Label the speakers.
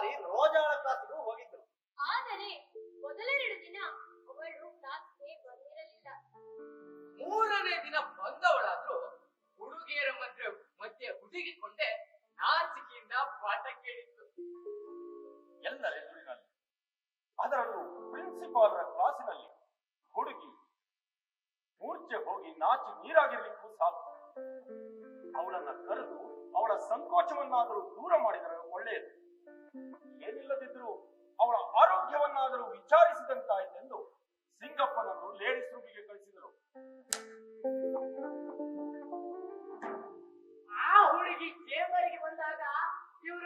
Speaker 1: ಬಾರಿ ರೋಜಾಳ ಕ್ಲಾಸಿಗೂ ಹೋಗಿದ್ರು
Speaker 2: ಆದರೆ ಮೊದಲೆರಡು ದಿನ ಅವಳು ಕ್ಲಾಸ್ಗೆ ಬಂದಿರಲಿಲ್ಲ
Speaker 3: ಮೂರನೇ ದಿನ ಬಂದವಳಾದ್ರೂ ಹುಡುಗಿಯರ ಮಧ್ಯೆ ಮಧ್ಯೆ ಹುಡುಗಿಕೊಂಡೆ ನಾಚಿಕೆಯಿಂದ ಪಾಠ ಕೇಳಿತ್ತು
Speaker 4: ಎಲ್ಲರ ಎದುರಿನಲ್ಲಿ ಅದರಲ್ಲೂ ಪ್ರಿನ್ಸಿಪಾಲ್ರ ಕ್ಲಾಸಿನಲ್ಲಿ ಹುಡುಗಿ ಮೂರ್ಛೆ ಹೋಗಿ ನಾಚಿ ನೀರಾಗಿರ್ಲಿಕ್ಕೂ ಸಾಕು ಅವಳನ್ನ ಕರೆದು ಅವಳ ಸಂಕೋಚವನ್ನಾದರೂ ದೂರ ಮಾಡಿದರೆ ಒಳ್ಳೆಯದು ಏನಿಲ್ಲದಿದ್ರೂ